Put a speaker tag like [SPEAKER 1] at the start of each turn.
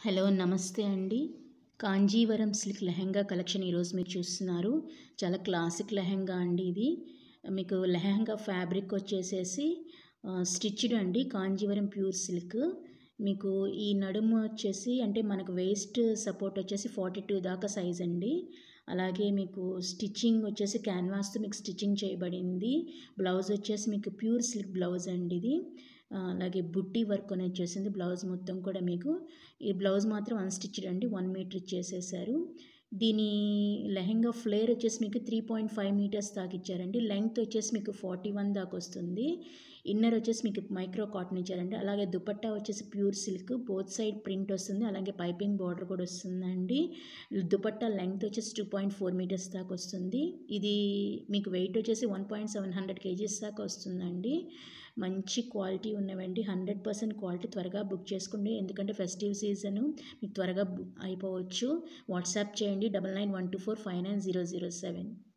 [SPEAKER 1] hello నమస్తే అండి Kanjeevaram silk lehenga collection ఈరోజు మీరు చూస్తున్నారు చాలా క్లాసిక్ లెహెంగా అండి ఇది మీకు లెహెంగా ఫ్యాబ్రిక్ వచ్చేసేసి స్టిచ్డ్ అండి కాంజీవరం ప్యూర్ సిల్క్ మీకు ఈ నడుము వచ్చేసి అంటే మనకు వేస్ట్ సపోర్ట్ వచ్చేసి ఫార్టీ టూ దాకా సైజ్ అండి అలాగే మీకు స్టిచ్చింగ్ వచ్చేసి క్యాన్వాస్తో మీకు స్టిచ్చింగ్ చేయబడింది బ్లౌజ్ వచ్చేసి మీకు ప్యూర్ సిల్క్ బ్లౌజ్ అండి ఇది ఆ, అలాగే బుట్టి వర్క్ అనేది వచ్చేసింది బ్లౌజ్ మొత్తం కూడా మీకు ఈ బ్లౌజ్ మాత్రం అన్స్టిచ్డ్ అండి వన్ మీటర్ ఇచ్చేసేసారు దీని లెహెంగా ఫ్లేర్ వచ్చేసి మీకు త్రీ పాయింట్ ఫైవ్ మీటర్స్ దాకా ఇచ్చారండి లెంగ్త్ వచ్చేసి మీకు ఫార్టీ వన్ దాకా వస్తుంది ఇన్నర్ వచ్చేసి మీకు మైక్రో కాటన్ ఇచ్చారండి అలాగే దుపట్టా వచ్చేసి pure silk both side print వస్తుంది అలాగే పైపింగ్ బార్డర్ కూడా వస్తుందండి దుపట్టా లెంగ్త్ వచ్చేసి టూ పాయింట్ ఫోర్ మీటర్స్ దాకా వస్తుంది ఇది మీకు వెయిట్ వచ్చేసి one point seven hundred kgs దాకా వస్తుందండి మంచి క్వాలిటీ ఉన్నవండి హండ్రెడ్ పర్సెంట్ క్వాలిటీ త్వరగా బుక్ చేసుకోండి ఎందుకంటే ఫెస్టివ్ సీజను మీకు త్వరగా బుక్ అయిపోవచ్చు వాట్సాప్ చేయండి double nine one two four five nine zero zero seven